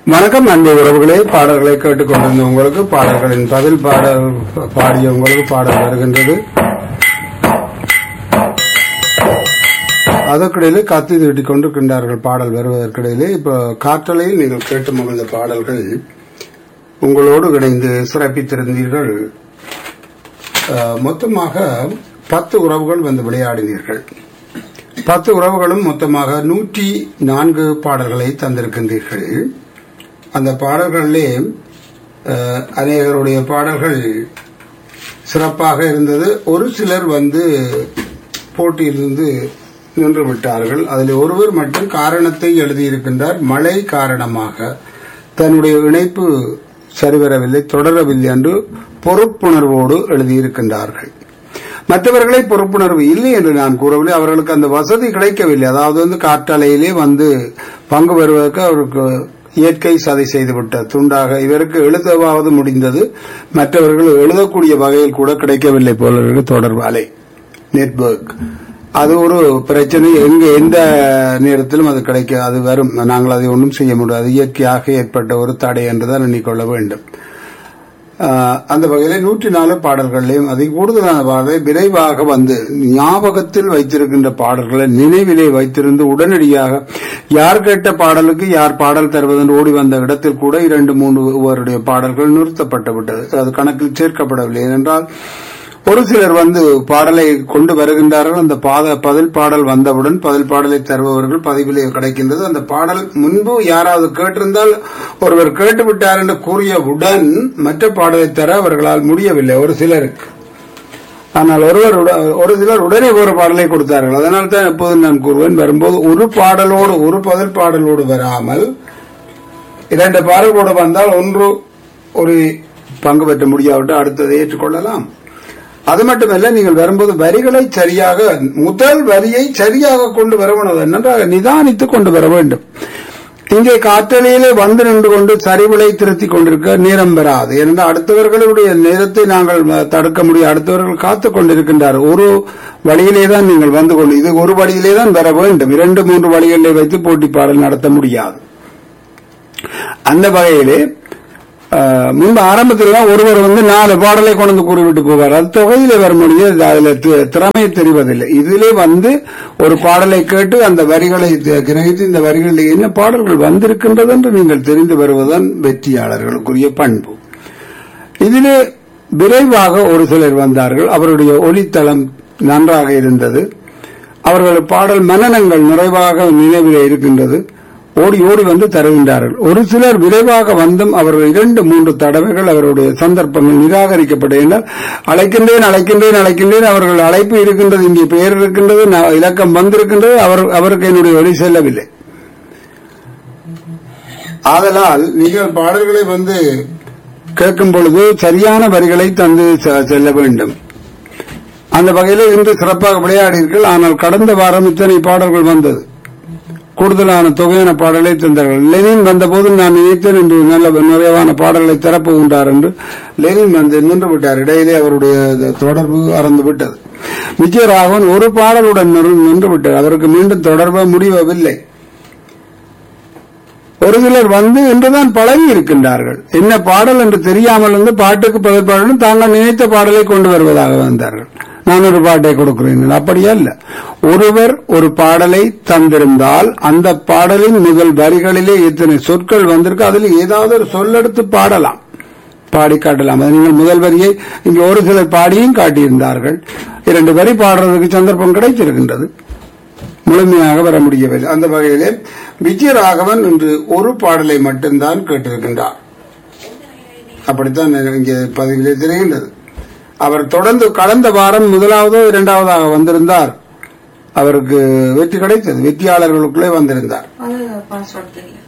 வணக்கம் அன்பு உறவுகளே பாடல்களை கேட்டுக்கொண்டிருந்த உங்களுக்கு பாடல்களின் பதில் பாடல் பாடிய உங்களுக்கு பாடல் வருகின்றது அதற்கிடையிலே கத்தி தீட்டிக் கொண்டிருக்கின்றார்கள் பாடல் வருவதற்கிடையிலே இப்போ காற்றலையில் நீங்கள் கேட்டு மகிழ்ந்த பாடல்கள் உங்களோடு இணைந்து சிறப்பித்திருந்தீர்கள் அஹ், மொத்தமாக பத்து உறவுகள் வந்து விளையாடினீர்கள் பத்து உறவுகளும் மொத்தமாக நூற்றி நான்கு பாடல்களை தந்திருக்கின்றீர்கள் அந்த பாடல்களிலே அஹ், அநேகருடைய பாடல்கள் சிறப்பாக இருந்தது ஒரு சிலர் வந்து போட்டியிலிருந்து நின்று விட்டார்கள் அதில் ஒருவர் மட்டும் காரணத்தை எழுதியிருக்கின்றார் மழை காரணமாக தன்னுடைய இணைப்பு சரிவரவில்லை தொடரவில்லை என்று பொறுப்புணர்வோடு எழுதியிருக்கின்றார்கள் மற்றவர்களை பொறுப்புணர்வு இல்லை என்று நான் கூறவில்லை அவர்களுக்கு அந்த வசதி கிடைக்கவில்லை அதாவது வந்து காற்றாலையிலே வந்து பங்கு பெறுவதற்கு அவருக்கு இயற்கை சதி செய்துவிட்ட துண்டாக இவருக்கு எழுதவாவது முடிந்தது மற்றவர்கள் எழுதக்கூடிய வகையில் கூட கிடைக்கவில்லை போல இருக்கு தொடர்பாலை நெட்வொர்க் அது ஒரு பிரச்சனை எங்க எந்த நேரத்திலும் அது கிடைக்க அது வரும் நாங்கள் அதை ஒன்றும் செய்ய முடியாது இயற்கையாக ஏற்பட்ட ஒரு தடை என்றுதான் எண்ணிக்கொள்ள வேண்டும் ஆஹ் அந்த வகையில நூற்றி நாலு பாடல்களையும் அதை கூடுதலான பாடலை விரைவாக வந்து ஞாபகத்தில் வைத்திருக்கின்ற பாடல்களை நினைவிலே வைத்திருந்து உடனடியாக யார் கேட்ட பாடலுக்கு யார் பாடல் தருவதென்று ஓடி வந்த இடத்தில் கூட இரண்டு மூன்று பாடல்கள் நிறுத்தப்பட்டு விட்டது அது கணக்கில் சேர்க்கப்படவில்லை ஏனென்றால் ஒரு சிலர் வந்து பாடலை கொண்டு வருகின்றார்கள் அந்த பாத பதில் பாடல் வந்தவுடன் பதில் பாடலை தருபவர்கள் பதிவிலே கிடைக்கின்றது அந்த பாடல் முன்பு யாராவது கேட்டிருந்தால் ஒருவர் கேட்டுவிட்டார் என்று கூறியவுடன் மற்ற பாடலை தர அவர்களால் முடியவில்லை ஒரு சிலருக்கு ஆனால் ஒருவர் உட- ஒரு சிலர் உடனே ஒரு பாடலை கொடுத்தார்கள் அதனால் தான் எப்போதும் நான் கூறுவேன் வரும்போது ஒரு பாடலோடு ஒரு பதில் பாடலோடு வராமல் இரண்டு பாடல்களோடு வந்தால் ஒன்று ஒரு பங்கு பெற்ற முடியாவிட்டு அடுத்ததை ஏற்றுக்கொள்ளலாம் அது மட்டுமல்ல நீங்கள் வரும்போது வரிகளை சரியாக முதல் வரியை சரியாக கொண்டு வர வேண்டும் நன்றாக நிதானித்துக் கொண்டு வர வேண்டும் இங்கே காற்றலையிலே வந்து நின்று கொண்டு சரிவுகளை திருத்திக் கொண்டிருக்க நேரம் பெறாது ஏனென்றால் அடுத்தவர்களுடைய நேரத்தை நாங்கள் ம- தடுக்க முடியும் அடுத்தவர்கள் காத்துக் கொண்டிருக்கின்றார் ஒரு வழியிலே தான் நீங்கள் வந்து கொண்டு இது ஒரு வழியிலே தான் வர வேண்டும் இரண்டு மூன்று வழிகளிலே வைத்து போட்டி பாடல் நடத்த முடியாது அந்த வகையிலே அஹ், முன்பு ஆரம்பத்தில் தான் ஒருவர் வந்து நாலு பாடலை கொண்டு வந்து கூறிவிட்டு போவார் அது தொகையில வர முடியாது அதுல தி- திறமை தெரிவதில்லை இதிலே வந்து ஒரு பாடலை கேட்டு அந்த வரிகளை தி- கிரகித்து இந்த வரிகளில் என்ன பாடல்கள் வந்திருக்கின்றது என்று நீங்கள் தெரிந்து வருவதுதான் வெற்றியாளர்களுக்குரிய பண்பு இதிலே விரைவாக ஒரு சிலர் வந்தார்கள் அவருடைய ஒலித்தளம் நன்றாக இருந்தது அவர்கள் பாடல் மனநங்கள் நிறைவாக நினைவிலே இருக்கின்றது ஓடி ஓடி வந்து தருகின்றார்கள் ஒரு சிலர் விரைவாக வந்தும் அவர்கள் இரண்டு மூன்று தடவைகள் அவருடைய சந்தர்ப்பங்கள் நிராகரிக்கப்பட்டதால் அழைக்கின்றேன் அழைக்கின்றேன் அழைக்கின்றேன் அவர்கள் அழைப்பு இருக்கின்றது இங்கே பெயர் இருக்கின்றது ந- இலக்கம் வந்திருக்கின்றது அவர் அவருக்கு என்னுடைய ஒளி செல்லவில்லை ஆதலால் நீங்கள் பாடல்களை வந்து கேட்கும் பொழுது சரியான வரிகளை தந்து செ- செல்ல வேண்டும் அந்த வகையில் இன்று சிறப்பாக விளையாடினீர்கள் ஆனால் கடந்த வாரம் இத்தனை பாடல்கள் வந்தது கூடுதலான தொகையான பாடலை தந்தார்கள் லெனின் வந்தபோது நான் நினைத்தேன் என்று நல்ல நிறைவான பாடல்களை தரப்போகின்றார் என்று லெனின் வந்து நின்று விட்டார் இடையிலே அவருடைய தொடர்பு அறந்து விட்டது விஜயராகவன் ஒரு பாடலுடன் நின்று- நின்று விட்டார் அவருக்கு மீண்டும் தொடர்பு முடிவவில்லை ஒரு சிலர் வந்து இன்றுதான் பழகி இருக்கின்றார்கள் என்ன பாடல் என்று தெரியாமல் இருந்து பாட்டுக்கு பதில் பாடலும் தாங்கள் நினைத்த பாடலை கொண்டு வருவதாக வந்தார்கள் நான் ஒரு பாட்டை கொடுக்கிறேன் அப்படியே அல்ல ஒருவர் ஒரு பாடலை தந்திருந்தால் அந்த பாடலின் முதல் வரிகளிலே எத்தனை சொற்கள் வந்திருக்கு அதில் ஏதாவது ஒரு சொல்லெடுத்து பாடலாம் பாடி காட்டலாம் அது நீங்கள் முதல் வரியை இங்கு ஒரு சிலர் பாடியும் காட்டியிருந்தார்கள் இரண்டு வரி பாடுறதுக்கு சந்தர்ப்பம் கிடைத்திருக்கின்றது முழுமையாக வர முடியவில்லை அந்த வகையிலே விஜயராகவன் இன்று ஒரு பாடலை மட்டும்தான் கேட்டிருக்கின்றார் அப்படித்தான் இங்கே பதிவிலே தெரிகின்றது அவர் தொடர்ந்து கடந்த வாரம் முதலாவதோ இரண்டாவதாக வந்திருந்தார் அவருக்கு வெற்றி கிடைத்தது வெற்றியாளர்களுக்குள்ளே வந்திருந்தார் அது பாஸ்வேர்ட் தெரியல